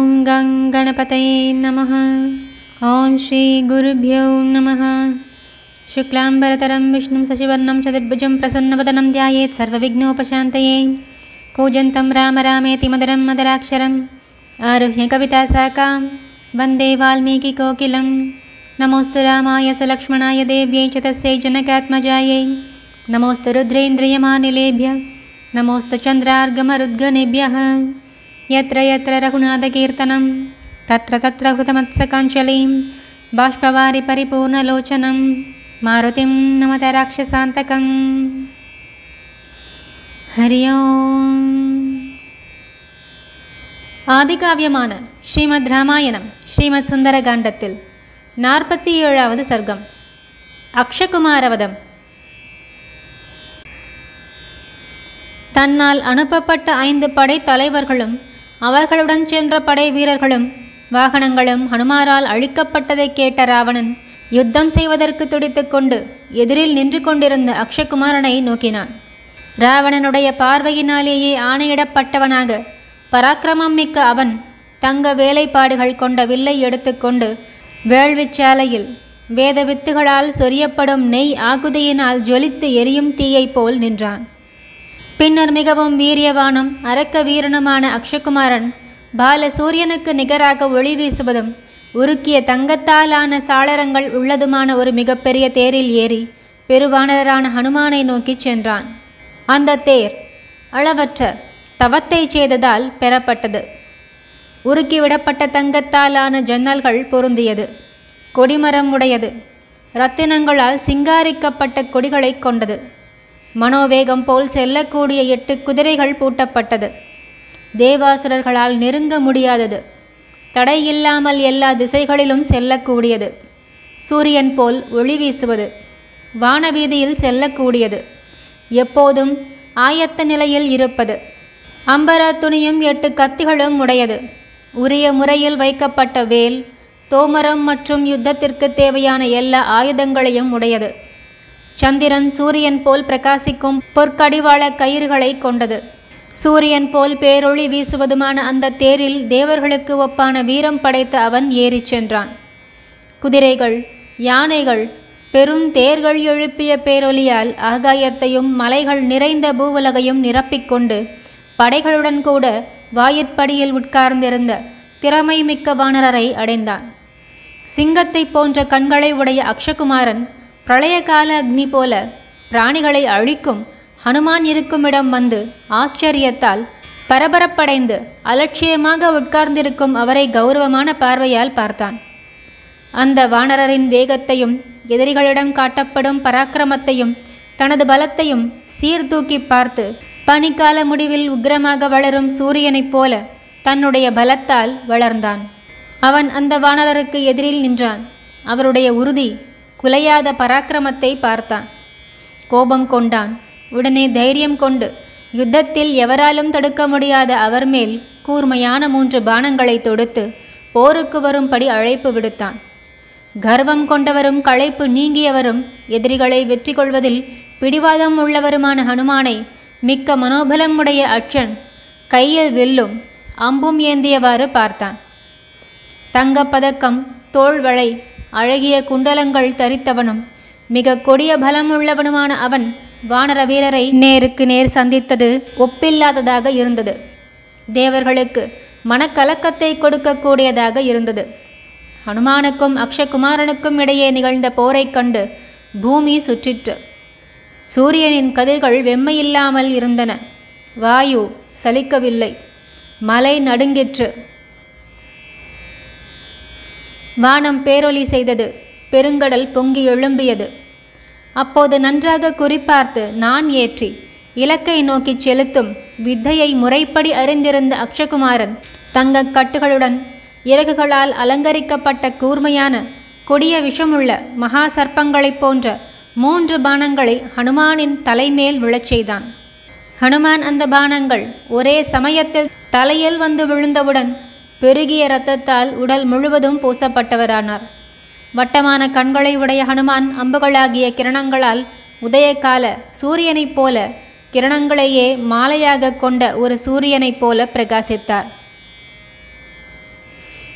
ॐ गं गणपतये नमः ॐ श्रीगुरुभ्यो नमः शुक्लाम्बरतरं विष्णुं शशिवर्णं चतुर्भुजं प्रसन्नवदनं ध्यायेत् सर्वविघ्नोपशान्तये कूजन्तं राम रामेति मदरं मदराक्षरम् आरुह्य कवितासाकां वन्दे वाल्मीकिकोकिलं नमोऽस्तु रामाय सलक्ष्मणाय देव्यै च तस्यै जनकात्मजायै नमोऽस्तु रुद्रेन्द्रियमानिलेभ्य नमोऽस्तु चन्द्रार्गमरुद्गणेभ्यः यत्र यत्र रघुनाथकीर्तनं तत्र तत्र कृतमत्सकाञ्चलीं बाष्पवारि परिपूर्णलोचनं मारुतिं नमत राक्षसान्तकम् ஹரி ஓம் ஆதிகாவியமான ஸ்ரீமத் ராமாயணம் ஸ்ரீமத் சுந்தரகாண்டத்தில் நாற்பத்தி ஏழாவது சர்க்கம் அக்ஷகுமாரவதம் தன்னால் அனுப்பப்பட்ட ஐந்து படை தலைவர்களும் அவர்களுடன் சென்ற படை வீரர்களும் வாகனங்களும் ஹனுமாரால் அழிக்கப்பட்டதை கேட்ட ராவணன் யுத்தம் செய்வதற்கு துடித்துக்கொண்டு எதிரில் நின்று கொண்டிருந்த அக்ஷகுமாரனை நோக்கினான் ராவணனுடைய பார்வையினாலேயே ஆணையிடப்பட்டவனாக பராக்கிரமம் மிக்க அவன் தங்க வேலைப்பாடுகள் கொண்ட வில்லை எடுத்துக்கொண்டு வேள்விச்சாலையில் வேத வித்துகளால் சொரியப்படும் நெய் ஆகுதியினால் ஜொலித்து எரியும் தீயைப் போல் நின்றான் பின்னர் மிகவும் வீரியவானும் அரக்க வீரனுமான அக்ஷகுமாரன் பால சூரியனுக்கு நிகராக ஒளி வீசுவதும் உருக்கிய தங்கத்தாலான சாளரங்கள் உள்ளதுமான ஒரு மிகப்பெரிய தேரில் ஏறி பெருவானரான ஹனுமானை நோக்கிச் சென்றான் அந்த தேர் அளவற்ற தவத்தை செய்ததால் பெறப்பட்டது உருக்கிவிடப்பட்ட தங்கத்தாலான ஜன்னல்கள் பொருந்தியது கொடிமரம் உடையது இரத்தினங்களால் சிங்காரிக்கப்பட்ட கொடிகளை கொண்டது மனோவேகம் போல் செல்லக்கூடிய எட்டு குதிரைகள் பூட்டப்பட்டது தேவாசுரர்களால் நெருங்க முடியாதது தடை இல்லாமல் எல்லா திசைகளிலும் செல்லக்கூடியது சூரியன் போல் ஒளி வீசுவது வானவீதியில் செல்லக்கூடியது எப்போதும் ஆயத்த நிலையில் இருப்பது அம்பர துணியும் எட்டு கத்திகளும் உடையது உரிய முறையில் வைக்கப்பட்ட வேல் தோமரம் மற்றும் யுத்தத்திற்கு தேவையான எல்லா ஆயுதங்களையும் உடையது சந்திரன் சூரியன் போல் பிரகாசிக்கும் பொற்கடிவாள கயிறுகளை கொண்டது சூரியன் போல் பேரொளி வீசுவதுமான அந்த தேரில் தேவர்களுக்கு ஒப்பான வீரம் படைத்த அவன் ஏறிச் சென்றான் குதிரைகள் யானைகள் பெரும் தேர்கள் எழுப்பிய பேரொலியால் ஆகாயத்தையும் மலைகள் நிறைந்த பூவுலகையும் நிரப்பிக்கொண்டு படைகளுடன் கூட வாயிற்படியில் உட்கார்ந்திருந்த திறமை மிக்க வானரரை அடைந்தான் சிங்கத்தை போன்ற கண்களை உடைய அக்ஷகுமாரன் பிரளயகால அக்னி போல பிராணிகளை அழிக்கும் ஹனுமான் இருக்குமிடம் வந்து ஆச்சரியத்தால் பரபரப்படைந்து அலட்சியமாக உட்கார்ந்திருக்கும் அவரை கௌரவமான பார்வையால் பார்த்தான் அந்த வானரரின் வேகத்தையும் எதிரிகளிடம் காட்டப்படும் பராக்கிரமத்தையும் தனது பலத்தையும் சீர்தூக்கி பார்த்து பனிக்கால முடிவில் உக்கிரமாக வளரும் சூரியனைப் போல தன்னுடைய பலத்தால் வளர்ந்தான் அவன் அந்த வானரருக்கு எதிரில் நின்றான் அவருடைய உறுதி குலையாத பராக்கிரமத்தை பார்த்தான் கோபம் கொண்டான் உடனே தைரியம் கொண்டு யுத்தத்தில் எவராலும் தடுக்க முடியாத அவர் மேல் கூர்மையான மூன்று பானங்களை தொடுத்து போருக்கு வரும்படி அழைப்பு விடுத்தான் கர்வம் கொண்டவரும் களைப்பு நீங்கியவரும் எதிரிகளை வெற்றி கொள்வதில் பிடிவாதம் உள்ளவருமான ஹனுமானை மிக்க மனோபலம் உடைய அச்சன் கையில் வில்லும் அம்பும் ஏந்தியவாறு பார்த்தான் தங்கப்பதக்கம் தோள்வளை அழகிய குண்டலங்கள் தரித்தவனும் மிக கொடிய பலம் உள்ளவனுமான அவன் வானர வீரரை நேருக்கு நேர் சந்தித்தது ஒப்பில்லாததாக இருந்தது தேவர்களுக்கு மனக்கலக்கத்தை கொடுக்கக்கூடியதாக இருந்தது ஹனுமானுக்கும் அக்ஷகுமாரனுக்கும் இடையே நிகழ்ந்த போரைக் கண்டு பூமி சுற்றிற்று சூரியனின் கதிர்கள் வெம்மையில்லாமல் இருந்தன வாயு சலிக்கவில்லை மலை நடுங்கிற்று வானம் பேரொலி செய்தது பெருங்கடல் பொங்கி எழும்பியது அப்போது நன்றாக குறிப்பார்த்து நான் ஏற்றி இலக்கை நோக்கிச் செலுத்தும் வித்தையை முறைப்படி அறிந்திருந்த அக்ஷகுமாரன் தங்கக் கட்டுகளுடன் இறகுகளால் அலங்கரிக்கப்பட்ட கூர்மையான கொடிய விஷமுள்ள மகா சர்ப்பங்களைப் போன்ற மூன்று பானங்களை ஹனுமானின் தலைமேல் விழச் செய்தான் ஹனுமான் அந்த பானங்கள் ஒரே சமயத்தில் தலையில் வந்து விழுந்தவுடன் பெருகிய இரத்தத்தால் உடல் முழுவதும் பூசப்பட்டவரானார் வட்டமான கண்களை உடைய ஹனுமான் அம்புகளாகிய கிரணங்களால் உதயகால சூரியனைப் போல கிரணங்களையே மாலையாக கொண்ட ஒரு சூரியனைப் போல பிரகாசித்தார்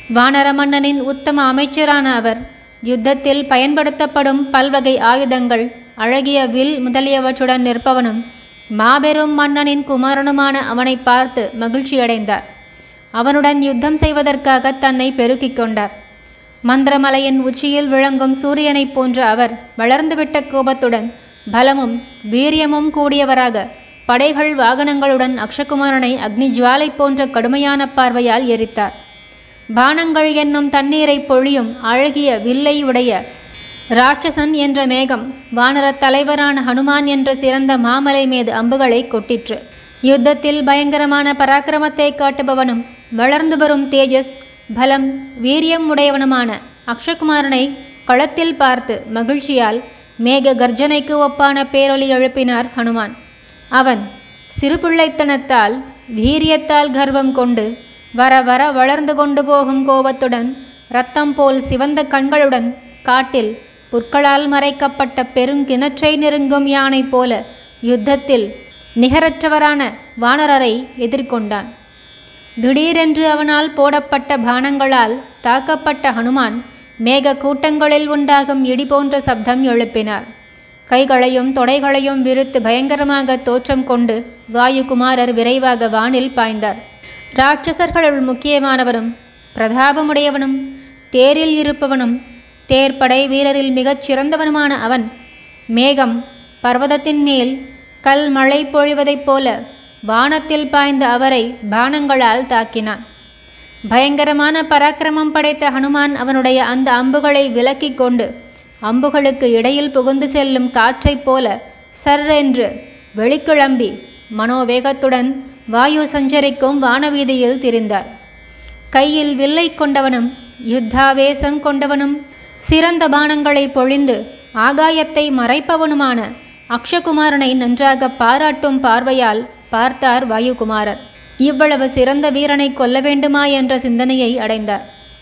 வானர மன்னனின் உத்தம அமைச்சரான அவர் யுத்தத்தில் பயன்படுத்தப்படும் பல்வகை ஆயுதங்கள் அழகிய வில் முதலியவற்றுடன் நிற்பவனும் மாபெரும் மன்னனின் குமாரனுமான அவனை பார்த்து மகிழ்ச்சியடைந்தார் அவனுடன் யுத்தம் செய்வதற்காக தன்னை பெருக்கிக் கொண்டார் மந்திரமலையின் உச்சியில் விளங்கும் சூரியனைப் போன்ற அவர் வளர்ந்துவிட்ட கோபத்துடன் பலமும் வீரியமும் கூடியவராக படைகள் வாகனங்களுடன் அக்ஷகுமாரனை அக்னி ஜுவாலை போன்ற கடுமையான பார்வையால் எரித்தார் பானங்கள் என்னும் தண்ணீரை பொழியும் அழகிய வில்லை உடைய ராட்சசன் என்ற மேகம் வானரத் தலைவரான ஹனுமான் என்ற சிறந்த மாமலை மீது அம்புகளை கொட்டிற்று யுத்தத்தில் பயங்கரமான பராக்கிரமத்தை காட்டுபவனும் வளர்ந்து வரும் தேஜஸ் பலம் வீரியம் உடையவனுமான அக்ஷகுமாரனை களத்தில் பார்த்து மகிழ்ச்சியால் மேக கர்ஜனைக்கு ஒப்பான பேரொலி எழுப்பினார் ஹனுமான் அவன் சிறுபிள்ளைத்தனத்தால் வீரியத்தால் கர்வம் கொண்டு வர வர வளர்ந்து கொண்டு போகும் கோபத்துடன் இரத்தம் போல் சிவந்த கண்களுடன் காட்டில் புற்களால் மறைக்கப்பட்ட பெருங்கிணற்றை நெருங்கும் யானை போல யுத்தத்தில் நிகரற்றவரான வானரரை எதிர்கொண்டான் திடீரென்று அவனால் போடப்பட்ட பானங்களால் தாக்கப்பட்ட ஹனுமான் மேக கூட்டங்களில் உண்டாகும் இடி போன்ற சப்தம் எழுப்பினார் கைகளையும் தொடைகளையும் விரித்து பயங்கரமாக தோற்றம் கொண்டு வாயுகுமாரர் விரைவாக வானில் பாய்ந்தார் ராட்சசர்களுள் முக்கியமானவனும் பிரதாபமுடையவனும் தேரில் இருப்பவனும் தேர்ப்படை வீரரில் மிகச் சிறந்தவனுமான அவன் மேகம் பர்வதத்தின் மேல் கல் மழை பொழிவதைப் போல வானத்தில் பாய்ந்த அவரை பானங்களால் தாக்கினான் பயங்கரமான பராக்கிரமம் படைத்த ஹனுமான் அவனுடைய அந்த அம்புகளை விலக்கிக் கொண்டு அம்புகளுக்கு இடையில் புகுந்து செல்லும் காற்றைப் போல சர்ரென்று வெளிக்கிளம்பி மனோவேகத்துடன் வாயு சஞ்சரிக்கும் வானவீதியில் திரிந்தார் கையில் வில்லை கொண்டவனும் யுத்தாவேசம் கொண்டவனும் சிறந்த பானங்களை பொழிந்து ஆகாயத்தை மறைப்பவனுமான அக்ஷகுமாரனை நன்றாக பாராட்டும் பார்வையால் பார்த்தார் வாயுகுமாரர் இவ்வளவு சிறந்த வீரனை கொல்ல வேண்டுமா என்ற சிந்தனையை அடைந்தார்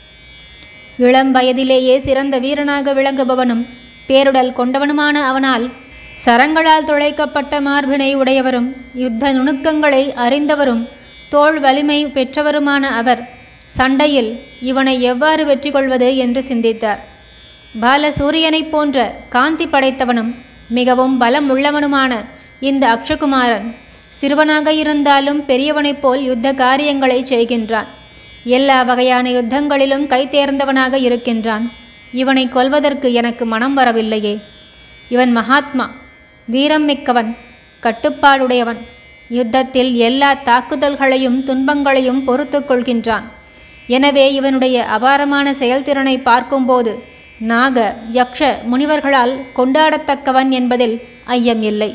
இளம் வயதிலேயே சிறந்த வீரனாக விளங்குபவனும் பேருடல் கொண்டவனுமான அவனால் சரங்களால் துளைக்கப்பட்ட மார்பினை உடையவரும் யுத்த நுணுக்கங்களை அறிந்தவரும் தோள் வலிமை பெற்றவருமான அவர் சண்டையில் இவனை எவ்வாறு வெற்றி கொள்வது என்று சிந்தித்தார் பாலசூரியனைப் போன்ற காந்தி படைத்தவனும் மிகவும் பலம் உள்ளவனுமான இந்த அக்ஷகுமாரன் சிறுவனாக இருந்தாலும் பெரியவனைப் போல் யுத்த காரியங்களை செய்கின்றான் எல்லா வகையான யுத்தங்களிலும் கை தேர்ந்தவனாக இருக்கின்றான் இவனை கொல்வதற்கு எனக்கு மனம் வரவில்லையே இவன் மகாத்மா வீரம் மிக்கவன் கட்டுப்பாடுடையவன் யுத்தத்தில் எல்லா தாக்குதல்களையும் துன்பங்களையும் பொறுத்து கொள்கின்றான் எனவே இவனுடைய அபாரமான செயல்திறனை பார்க்கும்போது நாக யக்ஷ முனிவர்களால் கொண்டாடத்தக்கவன் என்பதில் ஐயம் இல்லை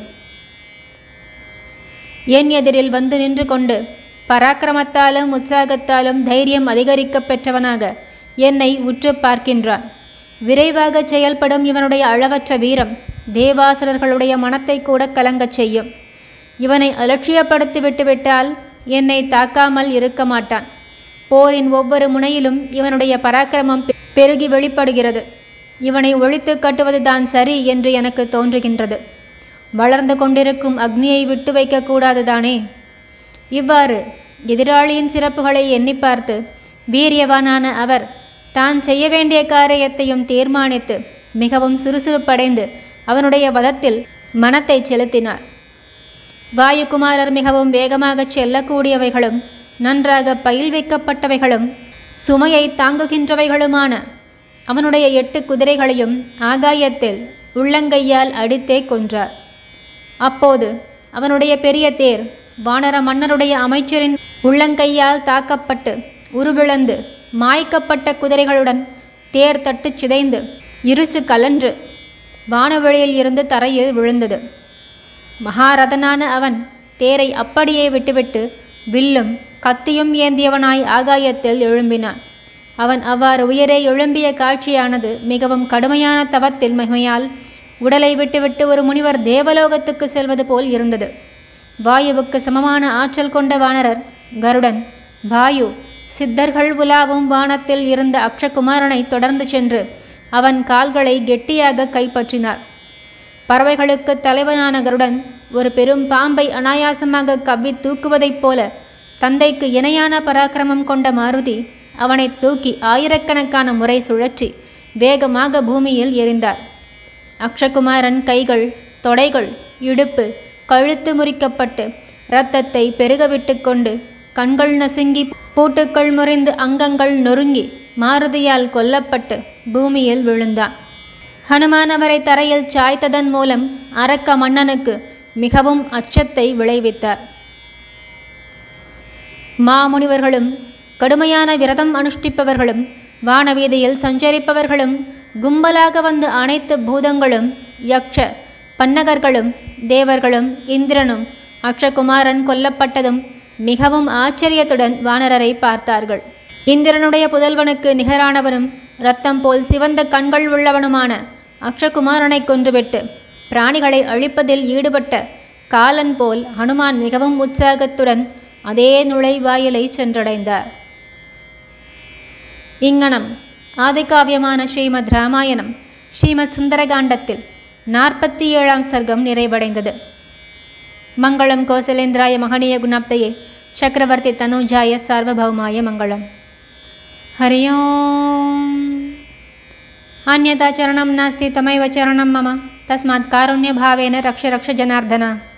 என் எதிரில் வந்து நின்று கொண்டு பராக்கிரமத்தாலும் உற்சாகத்தாலும் தைரியம் அதிகரிக்கப் பெற்றவனாக என்னை உற்று பார்க்கின்றான் விரைவாக செயல்படும் இவனுடைய அளவற்ற வீரம் தேவாசுரர்களுடைய மனத்தை கூட கலங்கச் செய்யும் இவனை அலட்சியப்படுத்தி விட்டுவிட்டால் என்னை தாக்காமல் இருக்க மாட்டான் போரின் ஒவ்வொரு முனையிலும் இவனுடைய பராக்கிரமம் பெ- பெருகி வெளிப்படுகிறது இவனை ஒழித்து கட்டுவதுதான் சரி என்று எனக்கு தோன்றுகின்றது வளர்ந்து கொண்டிருக்கும் அக்னியை விட்டு வைக்கக்கூடாது தானே இவ்வாறு எதிராளியின் சிறப்புகளை எண்ணி பார்த்து வீரியவானான அவர் தான் செய்ய வேண்டிய காரியத்தையும் தீர்மானித்து மிகவும் சுறுசுறுப்படைந்து அவனுடைய வதத்தில் மனத்தை செலுத்தினார் வாயுகுமாரர் மிகவும் வேகமாகச் செல்லக்கூடியவைகளும் நன்றாக பயில் வைக்கப்பட்டவைகளும் சுமையை தாங்குகின்றவைகளுமான அவனுடைய எட்டு குதிரைகளையும் ஆகாயத்தில் உள்ளங்கையால் அடித்தே கொன்றார் அப்போது அவனுடைய பெரிய தேர் வானர மன்னருடைய அமைச்சரின் உள்ளங்கையால் தாக்கப்பட்டு உருவிழந்து மாய்க்கப்பட்ட குதிரைகளுடன் தேர் தட்டுச் சிதைந்து இருசு கலன்று வானவெளியில் இருந்து தரையில் விழுந்தது மகாரதனான அவன் தேரை அப்படியே விட்டுவிட்டு வில்லும் கத்தியும் ஏந்தியவனாய் ஆகாயத்தில் எழும்பினான் அவன் அவ்வாறு உயரே எழும்பிய காட்சியானது மிகவும் கடுமையான தவத்தில் மகிமையால் உடலை விட்டுவிட்டு ஒரு முனிவர் தேவலோகத்துக்கு செல்வது போல் இருந்தது வாயுவுக்கு சமமான ஆற்றல் கொண்ட வானரர் கருடன் வாயு சித்தர்கள் உலாவும் வானத்தில் இருந்த அக்ஷகுமாரனை தொடர்ந்து சென்று அவன் கால்களை கெட்டியாக கைப்பற்றினார் பறவைகளுக்கு தலைவனான கருடன் ஒரு பெரும் பாம்பை அனாயாசமாக கவ்வி தூக்குவதைப் போல தந்தைக்கு இணையான பராக்கிரமம் கொண்ட மாருதி அவனை தூக்கி ஆயிரக்கணக்கான முறை சுழற்றி வேகமாக பூமியில் எறிந்தார் அக்ஷகுமாரன் கைகள் தொடைகள் இடுப்பு கழுத்து முறிக்கப்பட்டு இரத்தத்தை பெருகவிட்டு கொண்டு கண்கள் நசுங்கி பூட்டுக்கள் முறிந்து அங்கங்கள் நொறுங்கி மாருதியால் கொல்லப்பட்டு பூமியில் விழுந்தான் ஹனுமான் அவரை தரையில் சாய்த்ததன் மூலம் அரக்க மன்னனுக்கு மிகவும் அச்சத்தை விளைவித்தார் மாமுனிவர்களும் கடுமையான விரதம் அனுஷ்டிப்பவர்களும் வானவீதியில் சஞ்சரிப்பவர்களும் கும்பலாக வந்து அனைத்து பூதங்களும் யக்ஷ பன்னகர்களும் தேவர்களும் இந்திரனும் அக்ஷகுமாரன் கொல்லப்பட்டதும் மிகவும் ஆச்சரியத்துடன் வானரரை பார்த்தார்கள் இந்திரனுடைய புதல்வனுக்கு நிகரானவனும் இரத்தம் போல் சிவந்த கண்கள் உள்ளவனுமான அக்ஷகுமாரனை கொன்றுவிட்டு பிராணிகளை அழிப்பதில் ஈடுபட்ட காலன் போல் ஹனுமான் மிகவும் உற்சாகத்துடன் அதே நுழைவாயிலை சென்றடைந்தார் இங்கனம் ஆதிகாவியமான ஸ்ரீமத் ராமாயணம் ஸ்ரீமத் சுந்தரகாண்டத்தில் நாற்பத்தி ஏழாம் சர்க்கம் நிறைவடைந்தது மங்களம் கோசலேந்திராய மகனீய குணாப்தையே சக்கரவர்த்தி தனுஜாய சார்வபௌமாய மங்களம் हरि ओम् अन्यथा चरणं नास्ति तमैव चरणं मम तस्मात् कारुण्यभावेन रक्ष रक्ष जनार्दन